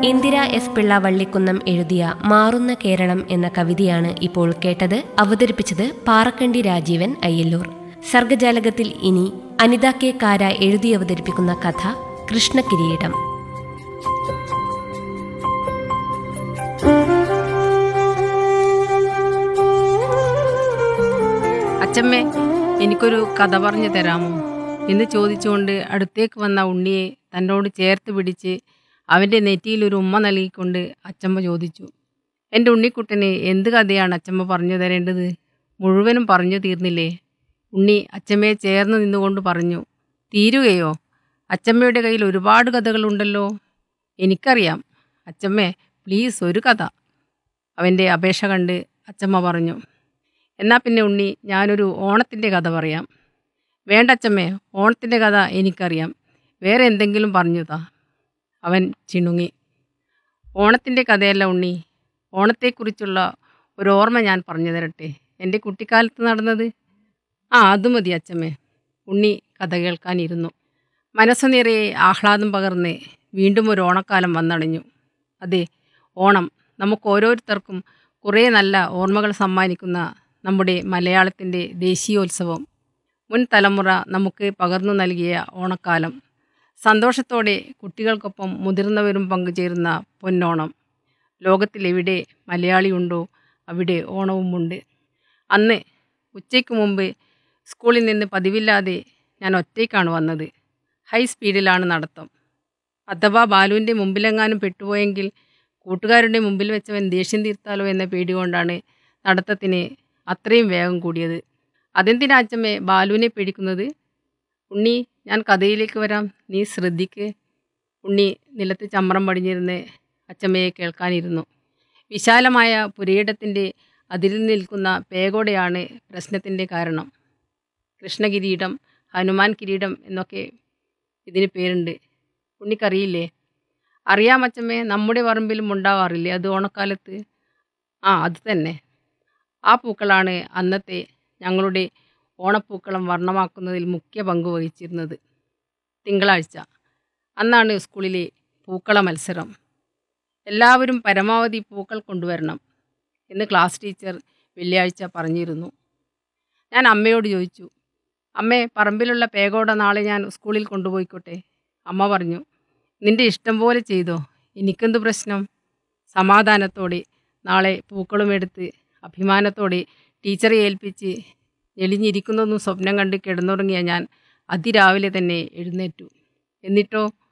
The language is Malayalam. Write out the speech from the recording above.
ഇന്ദിര എസ് പിള്ള വള്ളിക്കുന്നം എഴുതിയ മാറുന്ന കേരളം എന്ന കവിതയാണ് ഇപ്പോൾ കേട്ടത് അവതരിപ്പിച്ചത് പാറക്കണ്ടി രാജീവൻ അയ്യല്ലൂർ സർഗജാലകത്തിൽ ഇനി അനിത കെ കാര എഴുതി അവതരിപ്പിക്കുന്ന കഥ കൃഷ്ണകിരീടം അച്ചമ്മേ എനിക്കൊരു കഥ പറഞ്ഞു തരാമോ എന്ന് ചോദിച്ചുകൊണ്ട് അടുത്തേക്ക് വന്ന ഉണ്ണിയെ തന്നോട് ചേർത്ത് പിടിച്ച് അവൻ്റെ നെറ്റിയിൽ ഒരു ഉമ്മ നൽകിക്കൊണ്ട് അച്ചമ്മ ചോദിച്ചു എൻ്റെ ഉണ്ണിക്കുട്ടന് എന്ത് കഥയാണ് അച്ചമ്മ പറഞ്ഞു തരേണ്ടത് മുഴുവനും പറഞ്ഞു തീർന്നില്ലേ ഉണ്ണി അച്ചമ്മയെ ചേർന്ന് നിന്നുകൊണ്ട് പറഞ്ഞു തീരുകയോ അച്ചമ്മയുടെ കയ്യിൽ ഒരുപാട് കഥകളുണ്ടല്ലോ എനിക്കറിയാം അച്ചമ്മേ പ്ലീസ് ഒരു കഥ അവൻ്റെ അപേക്ഷ കണ്ട് അച്ചമ്മ പറഞ്ഞു എന്നാൽ പിന്നെ ഉണ്ണി ഞാനൊരു ഓണത്തിൻ്റെ കഥ പറയാം വേണ്ട അച്ചമ്മേ ഓണത്തിൻ്റെ കഥ എനിക്കറിയാം വേറെ എന്തെങ്കിലും പറഞ്ഞു താ അവൻ ചിണുങ്ങി ഓണത്തിൻ്റെ കഥയല്ല ഉണ്ണി ഓണത്തെക്കുറിച്ചുള്ള ഒരു ഓർമ്മ ഞാൻ പറഞ്ഞു തരട്ടെ എൻ്റെ കുട്ടിക്കാലത്ത് നടന്നത് ആ അത് മതി അച്ചമ്മേ ഉണ്ണി കഥ കേൾക്കാനിരുന്നു മനസ്സു നിറയെ ആഹ്ലാദം പകർന്ന് വീണ്ടും ഒരു ഓണക്കാലം വന്നടഞ്ഞു അതെ ഓണം നമുക്ക് ഓരോരുത്തർക്കും കുറേ നല്ല ഓർമ്മകൾ സമ്മാനിക്കുന്ന നമ്മുടെ മലയാളത്തിൻ്റെ ദേശീയോത്സവം മുൻ തലമുറ നമുക്ക് പകർന്നു നൽകിയ ഓണക്കാലം സന്തോഷത്തോടെ കുട്ടികൾക്കൊപ്പം മുതിർന്നവരും പങ്കുചേരുന്ന പൊന്നോണം ലോകത്തിലെവിടെ മലയാളിയുണ്ടോ അവിടെ ഓണവുമുണ്ട് അന്ന് ഉച്ചയ്ക്ക് മുമ്പ് സ്കൂളിൽ നിന്ന് പതിവില്ലാതെ ഞാൻ ഒറ്റയ്ക്കാണ് വന്നത് ഹൈ സ്പീഡിലാണ് നടത്തം അഥവാ ബാലുവിൻ്റെ മുമ്പിലെങ്ങാനും പെട്ടുപോയെങ്കിൽ കൂട്ടുകാരുടെ മുമ്പിൽ വെച്ചവൻ ദേഷ്യം തീർത്താലോ എന്ന പേടി കൊണ്ടാണ് നടത്തത്തിന് അത്രയും വേഗം കൂടിയത് അതെന്തിനാ അച്ചമ്മേ ബാലുവിനെ പേടിക്കുന്നത് ഉണ്ണി ഞാൻ കഥയിലേക്ക് വരാം നീ ശ്രദ്ധിക്ക് ഉണ്ണി നിലത്ത് ചമ്രം പടിഞ്ഞിരുന്ന് അച്ചമ്മയെ കേൾക്കാനിരുന്നു വിശാലമായ പുരയിടത്തിൻ്റെ അതിരിൽ നിൽക്കുന്ന പേകോടെയാണ് പ്രശ്നത്തിൻ്റെ കാരണം കൃഷ്ണകിരീടം ഹനുമാൻ കിരീടം എന്നൊക്കെ ഇതിന് പേരുണ്ട് ഉണ്ണിക്കറിയില്ലേ അറിയാം അച്ചമ്മേ നമ്മുടെ പറമ്പിലും ഉണ്ടാവാറില്ലേ അത് ഓണക്കാലത്ത് ആ അത് തന്നെ ആ പൂക്കളാണ് അന്നത്തെ ഞങ്ങളുടെ ഓണപ്പൂക്കളം വർണ്ണമാക്കുന്നതിൽ മുഖ്യ പങ്ക് വഹിച്ചിരുന്നത് തിങ്കളാഴ്ച അന്നാണ് സ്കൂളിലെ പൂക്കള മത്സരം എല്ലാവരും പരമാവധി പൂക്കൾ കൊണ്ടുവരണം എന്ന് ക്ലാസ് ടീച്ചർ വെള്ളിയാഴ്ച പറഞ്ഞിരുന്നു ഞാൻ അമ്മയോട് ചോദിച്ചു അമ്മേ പറമ്പിലുള്ള പേകോട നാളെ ഞാൻ സ്കൂളിൽ കൊണ്ടുപോയിക്കോട്ടെ അമ്മ പറഞ്ഞു നിന്റെ ഇഷ്ടം പോലെ ചെയ്തോ എനിക്കെന്ത് പ്രശ്നം സമാധാനത്തോടെ നാളെ പൂക്കളും എടുത്ത് അഭിമാനത്തോടെ ടീച്ചറെ ഏൽപ്പിച്ച് എളിഞ്ഞിരിക്കുന്നൊന്നും സ്വപ്നം കണ്ട് കിടന്നുറങ്ങിയ ഞാൻ അതിരാവിലെ തന്നെ എഴുന്നേറ്റു എന്നിട്ടോ